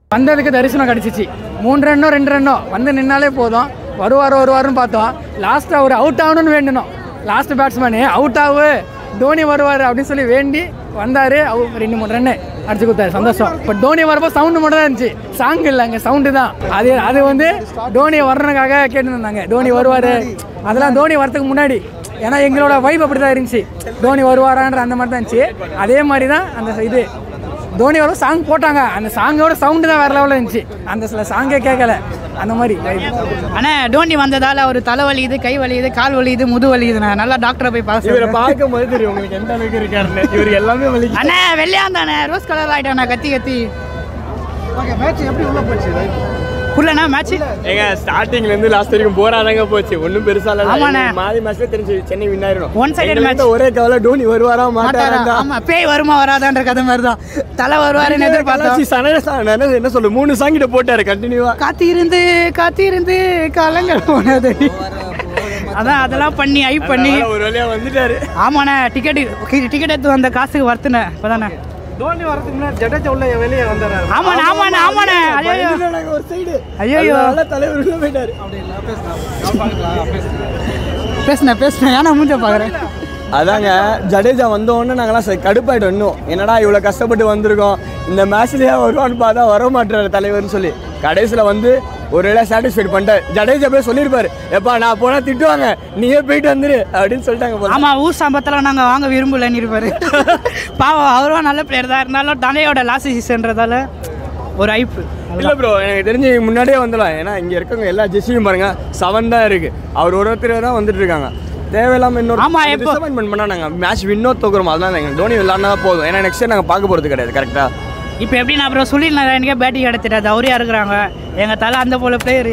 வந்ததுக்கு தரிசனம் கிடச்சிச்சு மூணு ரன்னோ ரெண்டு ரன்னோ வந்து நின்னாலே போதும் வருவார் வருவாருன்னு பார்த்தோம் லாஸ்ட்டாக ஒரு அவுட் ஆகணும்னு வேண்டணும் லாஸ்ட் பேட்ஸ்மேனு அவுட் ஆகு தோனி வருவார் அப்படின்னு சொல்லி வேண்டி வந்தார் அவு ரெண்டு மூணு ரன்னு அடிச்சு கொடுத்தாரு சந்தோஷம் இப்போ தோனி வரப்போ சவுண்டு மட்டும் தான் இருந்துச்சு சாங் இல்லை அங்கே சவுண்டு தான் அது அது வந்து தோனி வர்றதுக்காக கேட்டுருந்தாங்க தோனி வருவார் அதெல்லாம் தோனி வரதுக்கு முன்னாடி ஏன்னா எங்களோட வைப் அப்படி தான் இருந்துச்சு தோனி வருவாரான்ற அந்த மாதிரி தான் இருந்துச்சு அதே மாதிரி தான் அந்த இது தோனி வரும் சாங் போட்டாங்க அந்த சாங்கோட சவுண்டு தான் வேற லெவலில் இருந்துச்சு அந்த சில சாங்கே கேட்கல அந்த மாதிரி அண்ணா டோனி வந்ததால ஒரு தலை வலியுது கை வலியுது கால் வலியுது முது வலியுதுண்ணா நல்லா டாக்டரை போய் பார்க்க இவரை சொல்லுங்க. பார்க்கும் போது தெரியும் உங்களுக்கு எந்த அளவுக்கு இருக்காருன்னு இவர் எல்லாமே வலி அண்ணா வெள்ளையாந்தானே ரோஸ் கலர் ஆயிட்டாண்ணா கத்தி கத்தி ஓகே மேட்ச் எப்படி உள்ள போச்சு புரியலண்ணா மேட்ச் ஏங்க ஸ்டார்டிங்ல இருந்து லாஸ்ட் வரைக்கும் போராதாங்க போச்சு ஒண்ணும் பெருசா இல்ல ஆமாண்ணே. மாறி மேட்ச்ல தெரிஞ்சு சென்னை வின் ஆயிரும் One sided எங்களுக்கு match. இருந்த ஒரே கவலை டோனி வருவாரா மாட்டாரா மாட்டாரா ஆமா பேய் வருமா வராதான்ற கதை மாதிரி தான் தலை வருவாருன்னு எதிர்பார்த்தோம் என்ன சொல்லு மூணு சாங் கிட்ட போட்டாரு கண்டினியூவா காத்திருந்து காத்திருந்து காலங்கள் போனது அதான் அதெல்லாம் பண்ணி ஐ பண்ணி ஒரு வழியா வந்துட்டாரு ஆமாண்ணே டிக்கெட் டிக்கெட் எடுத்து வந்த காசுக்கு வருத்துனேன் இப்போதானே தோனி வரதுக்கு முன்னாடி ஜடேஜா உள்ள வெளியே வந்தாரு ஆமாண்ணே ஆமாண்ணே ஆமாண்ணே ஐயோ பயந்துட்டாங்க ஒரு சைடு ஐயையோ. அதனால தலைவர் உள்ள போயிட்டாரு பேசுனேன் பேசுனேன் ஏன்னா மூஞ்ச பார்க்குறேன் அதாங்க ஜடேஜா வந்த உடனே நாங்களாம் சரி கடுப்பாயிட்டோம் இன்னும் என்னடா இவ்வளோ கஷ்டப்பட்டு வந்திருக்கோம் இந்த மேட்ச்லயே வருவான்னு பார்த்தா வர மாட்டாரு தலைவர்னு சொல்லி கடைசியில் வந்து ஒரு இடம் சாட்டிஸ்ஃபைட் பண்ணிட்டார் ஜடேஜா போய் சொல்லியிருப்பாரு எப்பா நான் போனால் திட்டுவாங்க நீயே போயிட்டு வந்துரு அப்படின்னு சொல்லிட்டாங்க போல. ஆமா ஊர் சம்பத்தில் நாங்கள் வாங்க விரும்பலன்னு இருப்பாரு பாவம் அவரும் நல்ல பிளேயர் தான் இருந்தாலும் தனையோட லாஸ்ட் சீசன்றதால ஒரு ஐப்பு இல்ல ப்ரோ எனக்கு தெரிஞ்சு முன்னாடியே வந்துடலாம் ஏன்னா இங்க இருக்கவங்க எல்லா ஜெஸ்ஸியும் பாருங்க செவன் தான் இருக்கு அவர் ஒரு ஒருத்தர் தான் வந்துட்டு இருக்காங்க தேவையில்லாம இன்னொரு ஆமா, எப்போ- டிசப்பாயின்மெண்ட் பண்ணா நாங்க மேட்ச் வின்னோ தோக்குறோம் அதெல்லாம் எங்க டோனி விளாட்னா போதும் ஏன்னா நெக்ஸ்ட் இயர் நாங்க பார்க்க போறது கிடையாது கரெக்டா இப்போ எப்படி நான் அப்புறம் சொல்லியிருந்தேன் எனக்கே பேட்டிங் எடுத்துட்டாது அவரே இருக்கிறாங்க எங்கள் தலை அந்த போல பிளேயரு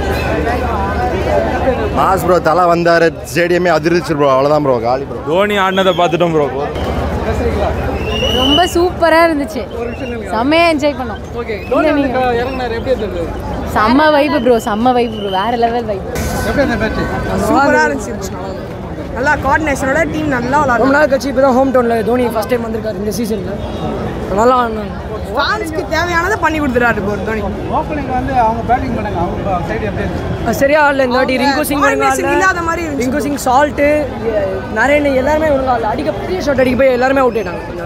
மாஸ் ப்ரோ தலை வந்தார் ஸ்டேடியமே அதிர்ச்சி ப்ரோ அவ்வளோதான் ப்ரோ காலி ப்ரோ தோனி ஆடினதை பார்த்துட்டோம் ப்ரோ ரொம்ப சூப்பராக இருந்துச்சு செம்மையாக என்ஜாய் பண்ணோம் ஓகே தோனி வந்து க- இறங்குனாரு எப்படி இருந்தது செம்ம வைப்பு ப்ரோ செம்ம வைப்பு ப்ரோ வேற லெவல் வைப்பு எப்படி இருந்த மேட்ச் சூப்பராக இருந்துச்சு நல்லா கோஆர்டினேஷனோட டீம் நல்லா ரொம்ப விளாடும் நாள் கட்சி இப்போ தான் ஹோம் டவுனில் தோனி ஃபஸ்ட் டைம் வந்திருக்காரு இந்த சீசனில் நல்லா ஆடினாங்க ஃபேன்ஸ்க்கு தேவையானதை பண்ணி கொடுத்துறாரு இப்போ தோனி ஓப்பனிங் வந்து அவங்க பேட்டிங் பண்ணாங்க அவங்க சைடு எப்படி இருந்துச்சு அது சரியா ஆடல இந்த வாட்டி ரிங்கு சிங் coordination இல்லாத மாதிரி இருந்துச்சு. ரிங்கு சிங் சால்ட்டு நரேன் எல்லாருமே ஒழுங்கா ஆடல அடிக்க பெரிய ஷாட் அடிக்க போய் எல்லாருமே அவுட் ஆயிட்டாங்க இந்த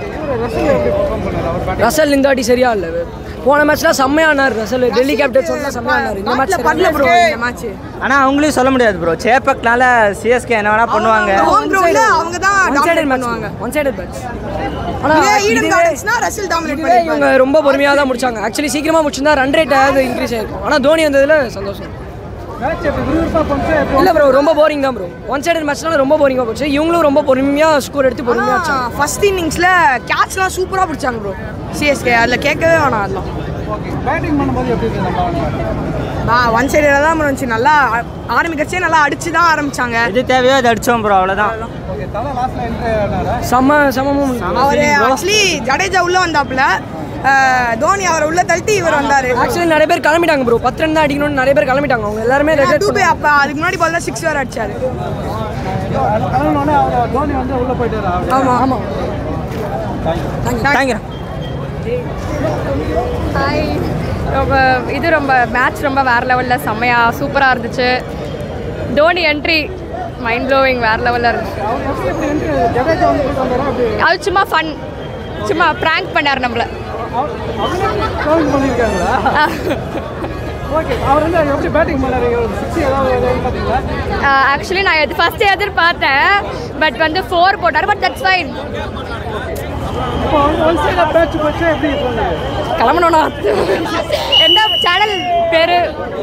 வாட்டி ரசல் இந்த வாட்டி சரியா இல்லை போன மேட்ச்ல செம்மையானார் ரசல் டெல்லி கேபிட்டல்ஸ் வந்து செம்மையானார் இந்த மேட்ச்ல மேட்ச் பண்ணல ப்ரோ இந்த மேட்ச் ஆனால் அவங்களையும் சொல்ல முடியாது ப்ரோ சேப்பக்னால சிஎஸ்கே என்ன வேணா பண்ணுவாங்க ஹோம் கிரவுண்ட்ல அவங்க தான் ஒன் சைடட் டாமினேட் மேட்ச் பண்ணுவாங்க ஒன் சைடட் மேட்ச் ஆனா இதே ஈடன் இதுவே கார்டன்ஸ்னா ரசில் டாமினேட் இதுவே இவங்க பண்ணிருப்பாங்க ரொம்ப பொறுமையாக தான் முடிச்சாங்க ஆக்சுவலி சீக்கிரமா முடிச்சிருந்தா ரன் ரேட் ஆகுது இன்க்ரீஸ் ஆயிருக்கும் ஆனால் தோனி வந்ததுல சந்தோஷம் மேட்ச் எப்படி விறுவிறுப்பாக போச்சு எப்படி இல்ல ப்ரோ ரொம்ப போரிங் தான் ப்ரோ ஒன் சைடட் மேட்ச்னால ரொம்ப போரிங்கா போச்சு இவங்களும் ரொம்ப பொறுமையா ஸ்கோர் எடுத்து பொறுமையா வச்சாங்க ஃபர்ஸ்ட் இன்னிங்ஸ்ல கேட்ச்லாம் சூப்பரா பிடிச்சாங்க ப்ரோ சிஎஸ்கே அதுல கேட்கவே வேணாம் அதெல்லாம் ஓகே பேட்டிங் பண்ணும்போது எப்படி இருந்தது நம்ம அவங்க ஒன் சைடில் தான் இருந்துச்சு நல்லா ஆ- ஆரம்பிக்கிறச்சே நல்லா அடிச்சு தான் ஆரம்பிச்சாங்க எது தேவையோ அதை அடிச்சோம் ப்ரோ அவ்வளோதான் ஓகே தலை லாஸ்ட்ல என்ட்ரி ஆனாரா செம்ம செமமும் அவர் ஆக்சுவலி ஜடேஜா உள்ள வந்தாப்புல அஹ், தோனி அவரை உள்ள தள்ளிட்டு இவர் வந்தாரு ஆக்சுவலி நிறைய பேர் கிளம்பிட்டாங்க ப்ரோ பத்து ரன் தான் அடிக்கணும்னு நிறைய பேர் கிளம்பிட்டாங்க அவங்க எல்லாருமே ரெகுலேட் டூபே அப்ப அதுக்கு முன்னாடி பால் தான் சிக்ஸ் வேற அடிச்சாரு கிளம்பினோடனே அவர் தோனி வந்து உள்ள போயிட்டாரு அப்படி ஆமா ஆமா தேங்க்யூ ஹாய் ரொம்ப இது ரொம்ப மேட்ச் ரொம்ப வேற லெவலில் செம்மையாக சூப்பராக இருந்துச்சு தோனி என்ட்ரி மைண்ட் ப்ளோவிங் வேற லெவலில் இருந்துச்சு அவங்க எப்படி எப்படி என்ட்ரி ஜடேஜா வந்து போயிட்டு வந்தாரா அப்படி அது சும்மா ஃபன் சும்மா ப்ராங்க் பண்ணார் நம்மள அவங்களே ட்ரோலிங் பண்ணியிருக்காங்களா ஓகே அவர் வந்து எப்படி பேட்டிங் பண்ணாரு சிக்ஸ் ஏதாவது ஏதாவது பார்த்தீங்களா ஆக்சுவலி நான் எது ஃபஸ்ட்டு எதிர்பார்த்தேன் பட் வந்து ஃபோர் போட்டார் பட் தட்ஸ் ஃபைன் இப்போ வந்து ஒன் சைடாக பேட்ச் போச்சு எப்படி தோணுது கிளம்பணும்னா எந்த சேனல் பேர்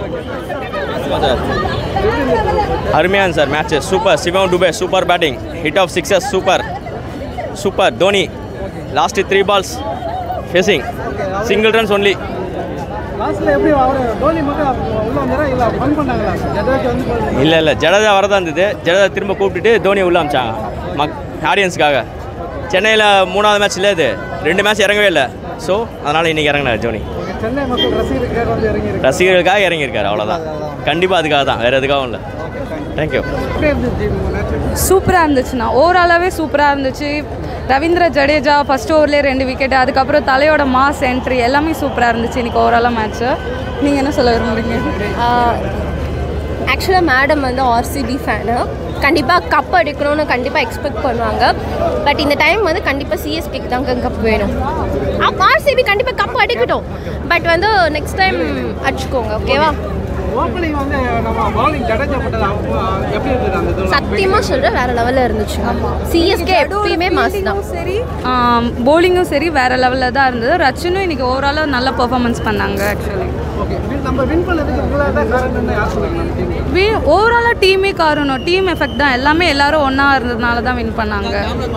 அருமையான sir match super Shivam Dube super batting hit off sixes super super Dhoni last three balls facing single runs only லாஸ்ட்ல எப்படி அவர் தோனி மட்டும் உள்ள வந்தாரா இல்லை ஃபன் பண்ணாங்களா ஜடேஜா வந்து போய் இல்லை இல்லை ஜடேஜா வரதா இருந்தது ஜடேஜா திரும்ப கூப்பிட்டுட்டு தோனி உள்ள அமிச்சாங்க மக் ஆடியன்ஸ்க்காக சென்னையில் மூணாவது மேட்ச் இல்லை இது ரெண்டு மேட்ச் இறங்கவே இல்லை ஸோ அதனால் இன்றைக்கி இறங்கினார் தோனி சென்னை மக்கள் ரசிகருக்காக வந்து இறங்கி இருக்கு ரசிகர்களுக்காக இறங்கியிருக்காரு அவ்வளோதான் கண்டிப்பாக அதுக்காக தான் வேறு எதுக்காகவும் இல்லை தேங்க்யூ எப்படி இருந்துச்சு மேட்ச் சூப்பராக இருந்துச்சுண்ணா ஓவராலாகவே சூப்பராக இருந்துச்சு ரவீந்திர ஜடேஜா ஃபர்ஸ்ட் ஓவர்லேயே ரெண்டு விக்கெட் அதுக்கப்புறம் தலையோட மாஸ் என்ட்ரி எல்லாமே சூப்பராக இருந்துச்சு இன்னைக்கு ஓவராலாக மேட்ச்சு நீங்கள் என்ன சொல்ல விரும்புறீங்க ஆக்சுவலாக மேடம் வந்து ஆர்சிபி ஃபேனு கண்டிப்பாக கப் அடிக்கணும்னு கண்டிப்பாக எக்ஸ்பெக்ட் பண்ணுவாங்க பட் இந்த டைம் வந்து கண்டிப்பாக சிஎஸ்கேக்கு தாங்க கப் வேணும் ஆர்சிபி கண்டிப்பாக கப் அடிக்கட்டும் பட் வந்து நெக்ஸ்ட் டைம் அடிச்சுக்கோங்க ஓகேவா ஓப்பனிங் வந்து நம்ம பாலிங் ஜடேஜா போட்டது அப்போ எப்படி இருந்தது அந்த இது சத்தியமாக சொல்கிறேன் வேறு லெவலில் இருந்துச்சு சிஎஸ்கே எப்பயுமே மாஸ் தான் சரி போலிங்கும் சரி வேற லெவலில் தான் இருந்தது ரச்சனும் இன்னைக்கு ஓவராலாக நல்ல பெர்ஃபார்மன்ஸ் பண்ணாங்க ஆக்சுவலி ஓகே நம்ம வின் பண்ணதுக்கு உங்களால காரணம் யார் சொல்லுங்க நம்ம டீம் வி ஓவராலாக டீமே காரணம் டீம் எஃபெக்ட் தான் எல்லாமே எல்லாரும் ஒன்றா இருந்ததுனால தான் வின் பண்ணாங்க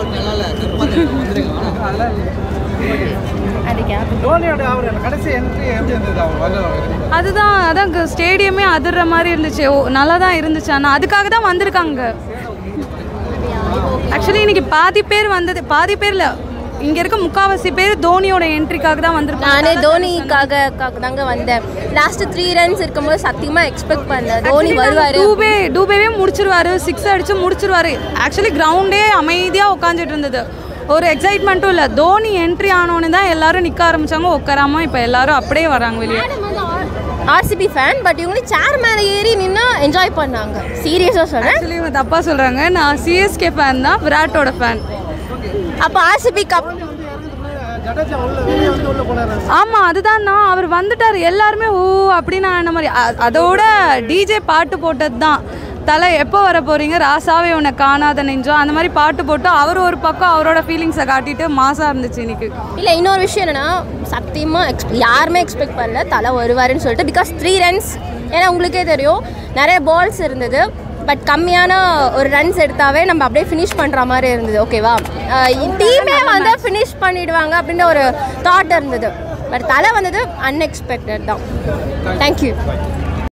தோனியோட அவர் கடைசி என்ட்ரி எப்படி இருந்தது அவர் வந்து அதுதான் அதான் ஸ்டேடியமே அதிர்ற மாதிரி இருந்துச்சு ஓ நல்லா தான் இருந்துச்சு ஆனால் அதுக்காக தான் வந்திருக்காங்க ஆக்சுவலி இன்னைக்கு பாதி பேர் வந்தது பாதி பேர்ல இங்க இருக்க முக்காவாசி பேர் தோனியோட என்ட்ரிக்காக தான் வந்திருக்காங்க நானே தோனிக்காக காக தாங்க வந்தேன் லாஸ்ட் த்ரீ ரன்ஸ் இருக்கும்போது சத்தியமாக எக்ஸ்பெக்ட் பண்ணல தோனி வருவார் டூபே டூபேவே முடிச்சிருவாரு சிக்ஸ் அடிச்சு முடிச்சிருவாரு ஆக்சுவலி கிரவுண்டே அமைதியாக உட்காந்துட்டு இருந்தது ஒரு எக்ஸைட்மெண்ட்டும் இல்லை தோனி என்ட்ரி ஆனோன்னு தான் எல்லாரும் நிற்க ஆரம்பிச்சாங்க உட்காராம இப்போ எல்லாரும் அப்படியே வராங்க வெளியே ஆர்சிபி ஃபேன் பட் இவங்களும் சேர் மேலே ஏறி நின்று என்ஜாய் பண்ணாங்க சீரியஸாக சொல்கிறேன் ஆக்சுவலி இவங்க தப்பாக சொல்கிறாங்க நான் சிஎஸ்கே ஃபேன் தான் விராட்டோட ஃபேன் அப்போ ஆர்சிபி கப் ஜடேஜா உள்ள வெளியே வந்து உள்ள போனாரு ஆமாம் அதுதான் நான் அவர் வந்துட்டார் எல்லாருமே ஓ அப்படின்னு ஆன மாதிரி அ- அதோட டிஜே பாட்டு போட்டது தான் தலை எப்போ வர போகிறீங்க ராசாவே உன்னை காணாத நெஞ்சம் அந்த மாதிரி பாட்டு போட்டு அவர் ஒரு பக்கம் அவரோட ஃபீலிங்ஸை காட்டிட்டு மாசாக இருந்துச்சு இன்னைக்கு இல்லை இன்னொரு விஷயம் என்னன்னா சத்தியமாக எக்ஸ் யாருமே எக்ஸ்பெக்ட் பண்ணல தலை வருவாருன்னு சொல்லிட்டு பிகாஸ் த்ரீ ரன்ஸ் ஏன்னா உங்களுக்கே தெரியும் நிறைய பால்ஸ் இருந்தது பட் கம்மியான ஒரு ரன்ஸ் எடுத்தாவே நம்ம அப்படியே ஃபினிஷ் பண்ணுற மாதிரி இருந்தது ஓகேவா டீமே வந்து ஃபினிஷ் பண்ணிடுவாங்க அப்படின்ற ஒரு தாட் இருந்தது பட் தலை வந்தது அன்எக்ஸ்பெக்டட் தான் தேங்க்யூ